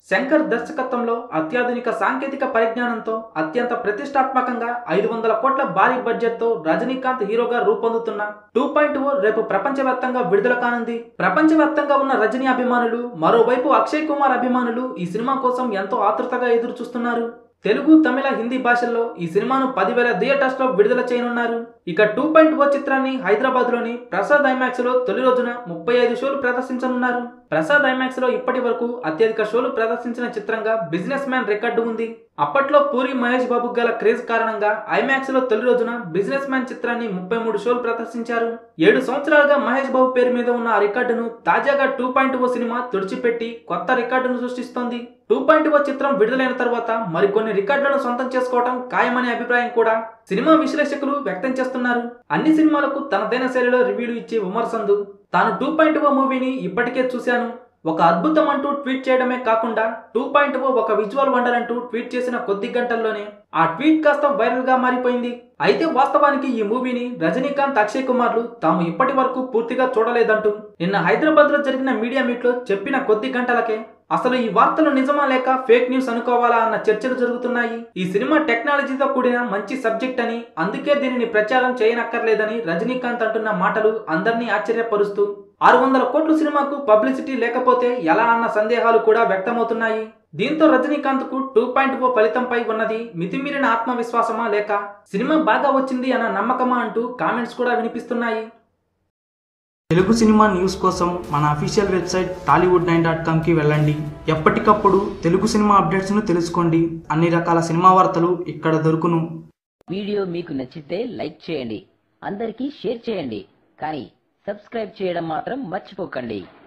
శంకర్ దర్శకత్వంలో అత్యాధునిక సాంకేతిక పరిజ్ఞానంతో అత్యంత ప్రతిష్టాత్మకంగా ఐదు వందల కోట్ల భారీ బడ్జెట్ తో రజనీకాంత్ హీరోగా రూపొందుతున్న టూ పాయింట్ ఓ రేపు ప్రపంచవ్యాప్తంగా విడుదల కానుంది ప్రపంచవ్యాప్తంగా ఉన్న రజనీ అభిమానులు మరోవైపు అక్షయ్ కుమార్ అభిమానులు ఈ సినిమా కోసం ఎంతో ఆతృతగా ఎదురు చూస్తున్నారు తెలుగు తమిళ హిందీ భాషల్లో ఈ సినిమాను పదివేల థియేటర్స్ లో విడుదల చేయనున్నారు ఇక టూ పాయింట్ ఓ చిత్రాన్ని హైదరాబాద్ లోని ప్రసాద్ ఐమాక్స్ లో తొలి రోజున ముప్పై ఐదు షోలు ప్రదర్శించనున్నారు ప్రసాద్ ఐమాక్స్ లో ఇప్పటి వరకు అత్యధిక షోలు ప్రదర్శించిన చిత్రంగా బిజినెస్ మ్యాన్ రికార్డు ఉంది అప్పట్లో పూరి మహేష్ బాబు గల క్రేజ్ కారణంగా ఐమాక్స్ లో తొలి రోజున బిజినెస్ మ్యాన్ చిత్రాన్ని ముప్పై మూడు షోలు ప్రదర్శించారు ఏడు సంవత్సరాలుగా మహేష్ బాబు పేరు మీద ఉన్న ఆ రికార్డును తాజాగా టూ పాయింట్ ఓ సినిమా తుడిచిపెట్టి కొత్త రికార్డును సృష్టిస్తోంది టూ పాయింట్ ఓ చిత్రం విడుదలైన తర్వాత మరికొన్ని రికార్డులను సొంతం చేసుకోవడం ఖాయమనే అభిప్రాయం కూడా సినిమా విశ్లేషకులు వ్యక్తం చేస్తున్నారు అన్ని సినిమాలకు తనదైన శైలిలో రివ్యూలు ఇచ్చే విమర్ సంధు తాను టూ పాయింట్ ఓ మూవీని ఇప్పటికే చూశాను ఒక అద్భుతం అంటూ ట్వీట్ చేయడమే కాకుండా టూ పాయింట్ ఓ ఒక విజువల్ వండర్ అంటూ ట్వీట్ చేసిన కొద్ది గంటల్లోనే ఆ ట్వీట్ కాస్త వైరల్ గా మారిపోయింది అయితే వాస్తవానికి ఈ మూవీని రజనీకాంత్ అక్షయ్ కుమార్లు తాము ఇప్పటి వరకు పూర్తిగా చూడలేదంటూ నిన్న హైదరాబాద్ లో జరిగిన మీడియా మీట్ లో చెప్పిన కొద్ది గంటలకే అసలు ఈ వార్తలు నిజమా లేక ఫేక్ న్యూస్ అనుకోవాలా అన్న చర్చలు జరుగుతున్నాయి ఈ సినిమా టెక్నాలజీతో కూడిన మంచి సబ్జెక్ట్ అని అందుకే దీనిని ప్రచారం చేయనక్కర్లేదని రజనీకాంత్ అంటున్న మాటలు అందరినీ ఆశ్చర్యపరుస్తూ ఆరు వందల కోట్ల సినిమాకు పబ్లిసిటీ లేకపోతే ఎలా అన్న సందేహాలు కూడా వ్యక్తమవుతున్నాయి దీంతో రజనీకాంత్ కు టూ పాయింట్ ఓ ఫలితంపై ఉన్నది మితిమీరిన ఆత్మవిశ్వాసమా లేక సినిమా బాగా వచ్చింది అన్న నమ్మకమా అంటూ కామెంట్స్ కూడా వినిపిస్తున్నాయి తెలుగు సినిమా న్యూస్ కోసం మన official website Tollywood nine dot కామ్కి వెళ్ళండి ఎప్పటికప్పుడు తెలుగు సినిమా అప్డేట్స్ను తెలుసుకోండి అన్ని రకాల సినిమా వార్తలు ఇక్కడ దొరుకును వీడియో మీకు నచ్చితే లైక్ చేయండి అందరికీ షేర్ చేయండి కానీ సబ్స్క్రైబ్ చేయడం మాత్రం మర్చిపోకండి